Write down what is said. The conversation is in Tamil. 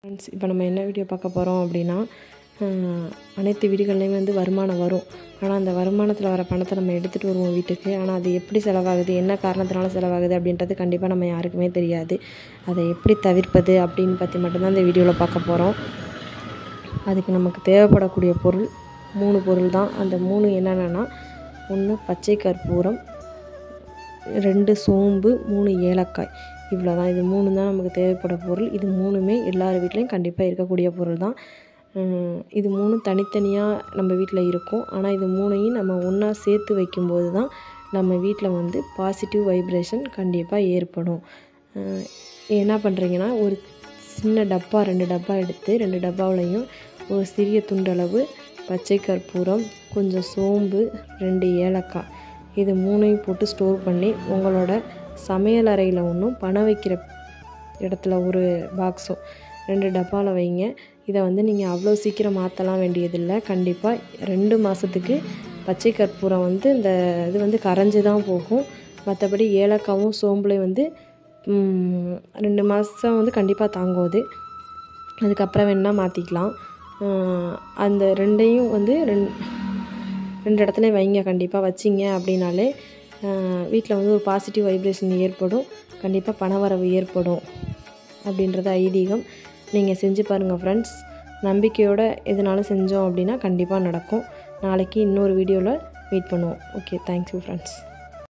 ஃப்ரெண்ட்ஸ் இப்போ நம்ம என்ன வீடியோ பார்க்க போகிறோம் அப்படின்னா ஆஹ், அனைத்து வீடுகள்லையும் வந்து வருமானம் வரும் ஆனால் அந்த வருமானத்தில் வர பணத்தை நம்ம எடுத்துகிட்டு வருவோம் வீட்டுக்கு ஆனால் அது எப்படி செலவாகுது என்ன காரணத்தினால செலவாகுது அப்படின்றது கண்டிப்பாக நம்ம யாருக்குமே தெரியாது அதை எப்படி தவிர்ப்பது அப்படின்னு பற்றி மட்டும்தான் இந்த வீடியோவில் பார்க்க போகிறோம் அதுக்கு நமக்கு தேவைப்படக்கூடிய பொருள் மூணு பொருள் தான் அந்த மூணு என்னென்னா ஒன்று பச்சை கற்பூரம் ரெண்டு சோம்பு மூணு ஏலக்காய் இவ்வளோ தான் இது மூணு தான் நமக்கு தேவைப்பட பொருள் இது மூணுமே எல்லார் வீட்லேயும் கண்டிப்பாக இருக்கக்கூடிய பொருள் தான் உம், இது மூணும் தனித்தனியாக நம்ம வீட்டில் இருக்கும் ஆனால் இது மூணையும் நம்ம ஒன்றா சேர்த்து வைக்கும்போது தான் நம்ம வீட்டில் வந்து பாசிட்டிவ் வைப்ரேஷன் கண்டிப்பாக ஏற்படும் அஹ், என்ன பண்ணுறீங்கன்னா ஒரு சின்ன டப்பா ரெண்டு டப்பா எடுத்து ரெண்டு டப்பாவிலையும் ஒரு சிறிய துண்டளவு பச்சை கற்பூரம் கொஞ்சம் சோம்பு ரெண்டு ஏலக்காய் இது மூணையும் போட்டு ஸ்டோர் பண்ணி உங்களோட சமையல் அறையில் ஒன்றும் பணம் வைக்கிற இடத்துல ஒரு பாக்ஸும் ரெண்டு டப்பாவில் வைங்க இதை வந்து நீங்கள் அவ்வளோ சீக்கிரம் மாற்றலாம் வேண்டியதில்லை கண்டிப்பாக ரெண்டு மாதத்துக்கு பச்சை கற்பூரம் வந்து இந்த இது வந்து கரைஞ்சி தான் போகும் மற்றபடி ஏலக்காவும் சோம்புலையும் வந்து ம், ரெண்டு மாதம் வந்து கண்டிப்பாக தாங்கும் அது அதுக்கப்புறம் வேணால் மாற்றிக்கலாம் அந்த ரெண்டையும் வந்து ரெண் ரெண்டு இடத்துலையும் வைங்க கண்டிப்பாக வச்சிங்க அப்படின்னாலே வீட்டில் வந்து ஒரு பாசிட்டிவ் வைப்ரேஷன் ஏற்படும் கண்டிப்பாக பணவரவு ஏற்படும் அப்படின்றது ஐதீகம் நீங்கள் செஞ்சு பாருங்கள் ஃப்ரெண்ட்ஸ் நம்பிக்கையோடு எதுனாலும் செஞ்சோம் அப்படின்னா கண்டிப்பாக நடக்கும் நாளைக்கு இன்னொரு வீடியோவில் மீட் பண்ணுவோம் ஓகே தேங்க்யூ ஃப்ரெண்ட்ஸ்